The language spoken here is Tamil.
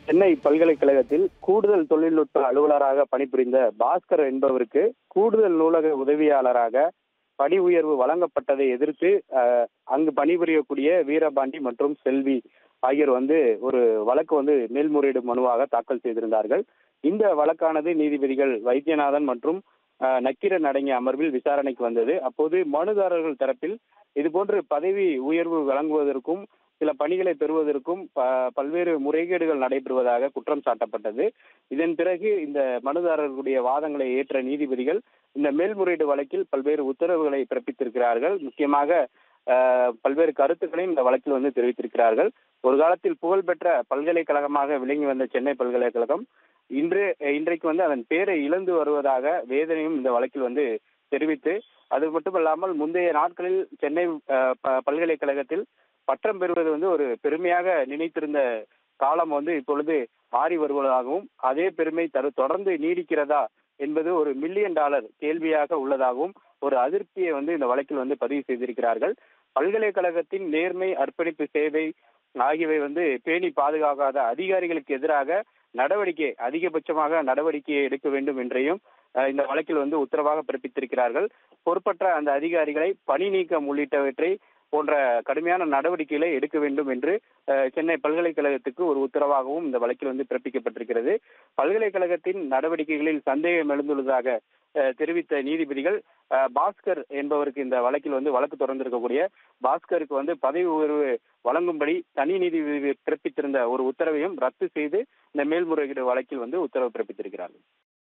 சென்னை பல்கலைக்கழகத்தில் கூடுதல் தொழில்நுட்ப அலுவலராக பணிபுரிந்த பாஸ்கர் என்பவருக்கு கூடுதல் நூலக உதவியாளராக பணி உயர்வு வழங்கப்பட்டதை எதிர்த்து அஹ், அங்கு பணிபுரியக்கூடிய வீரபாண்டி மற்றும் செல்வி ஆகியோர் வந்து ஒரு வழக்கு வந்து மேல்முறையீடு மனுவாக தாக்கல் செய்திருந்தார்கள் இந்த வழக்கானது நீதிபதிகள் வைத்தியநாதன் மற்றும் அஹ், நக்கீரன் அடங்கிய அமர்வில் விசாரணைக்கு வந்தது அப்போது மனுதாரர்கள் தரப்பில் இதுபோன்று பதவி உயர்வு வழங்குவதற்கும் சில பணிகளை பெறுவதற்கும் ப- பல்வேறு முறைகேடுகள் நடைபெறுவதாக குற்றம் சாட்டப்பட்டது இதன் பிறகு இந்த மனுதாரர்களுடைய வாதங்களை ஏற்ற நீதிபதிகள் இந்த மேல்முறையீடு வழக்கில் பல்வேறு உத்தரவுகளை பிறப்பித்திருக்கிறார்கள் முக்கியமாக அஹ், பல்வேறு கருத்துக்களையும் இந்த வழக்கில் வந்து தெரிவித்திருக்கிறார்கள் ஒரு காலத்தில் புகழ்பெற்ற பல்கலைக்கழகமாக விளங்கி வந்த சென்னை பல்கலைக்கழகம் இன்று இன்றைக்கு வந்து அதன் பேரை இழந்து வருவதாக வேதனையும் இந்த வழக்கில் வந்து தெரிவித்து அது மட்டுமல்லாமல் முந்தைய நாட்களில் சென்னை அஹ், ப- பல்கலைக்கழகத்தில் பட்டம் பெறுவது வந்து ஒரு பெருமையாக நினைத்திருந்த காலம் வந்து இப்பொழுது மாறி வருவதாகவும் அதே பெருமை தரு தொடர்ந்து நீடிக்கிறதா என்பது ஒரு மில்லியன் டாலர் கேள்வியாக உள்ளதாகவும் ஒரு அதிருப்தியை வந்து இந்த வழக்கில் வந்து பதிவு செய்திருக்கிறார்கள் பல்கலைக்கழகத்தின் நேர்மை அர்ப்பணிப்பு சேவை ஆகியவை வந்து பேணி பாதுகாக்காத அதிகாரிகளுக்கு எதிராக நடவடிக்கை அதிகபட்சமாக நடவடிக்கையை எடுக்க வேண்டும் என்றையும் அஹ், இந்த வழக்கில் வந்து உத்தரவாக பிறப்பித்திருக்கிறார்கள் பொறுப்பற்ற அந்த அதிகாரிகளை பணி நீக்கம் உள்ளிட்டவற்றை போன்ற கடுமையான நடவடிக்கைகளை எடுக்க வேண்டும் என்று அஹ், சென்னை பல்கலைக்கழகத்துக்கு ஒரு உத்தரவாகவும் இந்த வழக்கில் வந்து பிறப்பிக்கப்பட்டிருக்கிறது பல்கலைக்கழகத்தின் நடவடிக்கைகளில் சந்தேகம் எழுந்துள்ளதாக அஹ், தெரிவித்த நீதிபதிகள் அஹ், பாஸ்கர் என்பவருக்கு இந்த வழக்கில் வந்து வழக்கு தொடர்ந்திருக்கக்கூடிய பாஸ்கருக்கு வந்து பதவி உயர்வு வழங்கும்படி தனி நீதிபதி பிறப்பித்திருந்த ஒரு உத்தரவையும் ரத்து செய்து இந்த மேல்முறையீடு வழக்கில் வந்து உத்தரவு பிறப்பித்திருக்கிறார்கள்